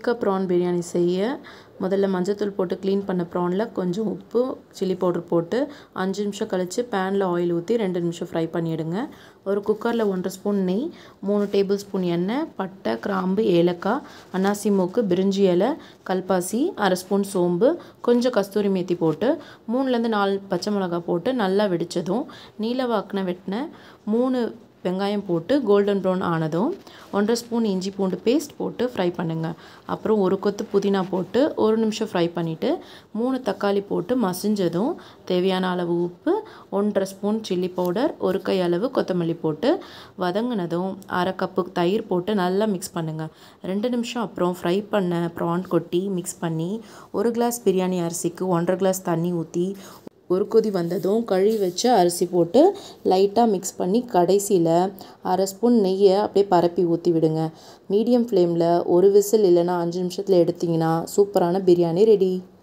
திருக்க ப்ரான் பிரியாணி செய்ய முதல்ல மஞ்சத்தூள் போட்டு க்ளீன் பண்ண ப்ரானில் கொஞ்சம் உப்பு சில்லி பவுடர் போட்டு அஞ்சு நிமிஷம் கழித்து பேனில் ஆயில் ஊற்றி ரெண்டு நிமிஷம் ஃப்ரை பண்ணிவிடுங்க ஒரு குக்கரில் ஒன்றரை ஸ்பூன் நெய் மூணு டேபிள் ஸ்பூன் எண்ணெய் பட்டை கிராம்பு ஏலக்காய் அன்னாசி மூக்கு பிரிஞ்சி இலை கல்பாசி அரை ஸ்பூன் சோம்பு கொஞ்சம் கஸ்தூரி மேத்தி போட்டு மூணுலேருந்து நாலு பச்சை மிளகா போட்டு நல்லா வெடித்ததும் நீல வாக்கின வெட்டின மூணு வெங்காயம் போட்டு கோல்டன் ப்ரௌன் ஆனதும் ஒன்றரை ஸ்பூன் இஞ்சி பூண்டு பேஸ்ட் போட்டு ஃப்ரை பண்ணுங்கள் அப்புறம் ஒரு கொத்து புதினா போட்டு ஒரு நிமிஷம் ஃப்ரை பண்ணிவிட்டு மூணு தக்காளி போட்டு மசிஞ்சதும் தேவையான அளவு உப்பு ஒன்றரை ஸ்பூன் சில்லி பவுடர் ஒரு கை அளவு கொத்தமல்லி போட்டு வதங்கினதும் அரை கப்பு தயிர் போட்டு நல்லா மிக்ஸ் பண்ணுங்கள் ரெண்டு நிமிஷம் அப்புறம் ஃப்ரை பண்ண ப்ரான் கொட்டி மிக்ஸ் பண்ணி ஒரு கிளாஸ் பிரியாணி அரிசிக்கு ஒன்றரை கிளாஸ் தண்ணி ஊற்றி ஒரு கொதி வந்ததும் கழுவி வச்ச அரிசி போட்டு லைட்டாக மிக்ஸ் பண்ணி கடைசியில் அரை ஸ்பூன் நெய்யை அப்படியே பரப்பி ஊற்றி விடுங்க மீடியம் ஃப்ளேமில் ஒரு விசில் இல்லைன்னா அஞ்சு நிமிஷத்தில் எடுத்திங்கன்னா சூப்பரான பிரியாணி ரெடி